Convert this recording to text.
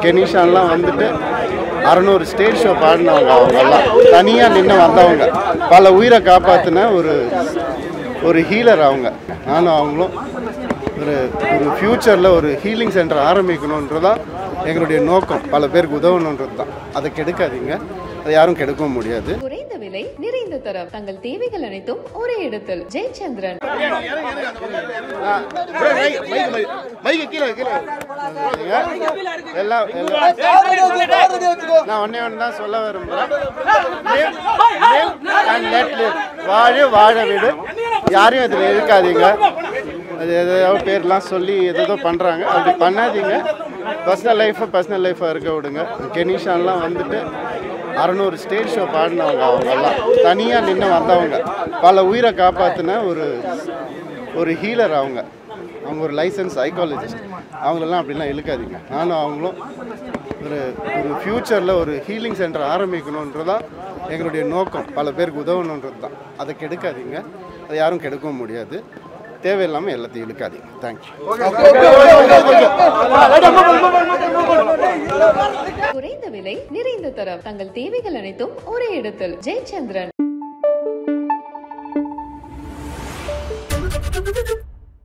கெனிஷான்லாம் வந்துட்டு அறநூறு stage show பாடினவங்க அவங்கெல்லாம் தனியாக நின்று வந்தவங்க பல உயிரை காப்பாற்றின ஒரு ஒரு ஹீலர் அவங்க நானும் அவங்களும் ஒரு ஒரு ஃப்யூச்சரில் ஒரு ஹீலிங் சென்டர் ஆரம்பிக்கணுன்றதான் எங்களுடைய நோக்கம் பல பேருக்கு உதவணுன்றது தான் அதை கெடுக்காதீங்க அதை யாரும் கெடுக்கவும் முடியாது குறைந்த விலை நிறைந்த தரம் தங்கள் தேவைகள் அனைத்தும் ஒரே இடத்தில் ஜெயச்சந்திரன் எல்லாம் எல்லாம் நான் ஒன்னே ஒன்று தான் சொல்ல விரும்புகிறேன் வாழ வாழ வீடு யாரையும் இதில் இருக்காதீங்க அது எதையோ பேர்லாம் சொல்லி எதோ பண்ணுறாங்க அப்படி பண்ணாதீங்க பர்சனல் லைஃப்பை பர்சனல் லைஃப்பாக இருக்க விடுங்க கெனிஷான்லாம் வந்துட்டு அறநூறு ஸ்டேஜ் ஷோ பாடினவங்க அவங்கெல்லாம் தனியாக நின்று வந்தவங்க பல உயிரை காப்பாற்றின ஒரு ஒரு ஹீலர் அவங்க அவங்க ஒரு லைசன்ஸ் சைக்காலஜிஸ்ட் அவங்களெல்லாம் அப்படிலாம் இழுக்காதீங்க நானும் அவங்களும் ஒரு ஒரு ஃப்யூச்சரில் ஒரு ஹீலிங் சென்டர் ஆரம்பிக்கணுன்றதான் எங்களுடைய நோக்கம் பல பேருக்கு உதவணுன்றது தான் அதை கெடுக்காதீங்க அதை யாரும் கெடுக்கவும் முடியாது தேவையில்லாமல் எல்லாத்தையும் இழுக்காதீங்க தேங்க்யூ குறைந்த விலை நிறைந்த தரம் தங்கள் தேவைகள் அனைத்தும் ஒரே இடத்தில் ஜெயச்சந்திரன்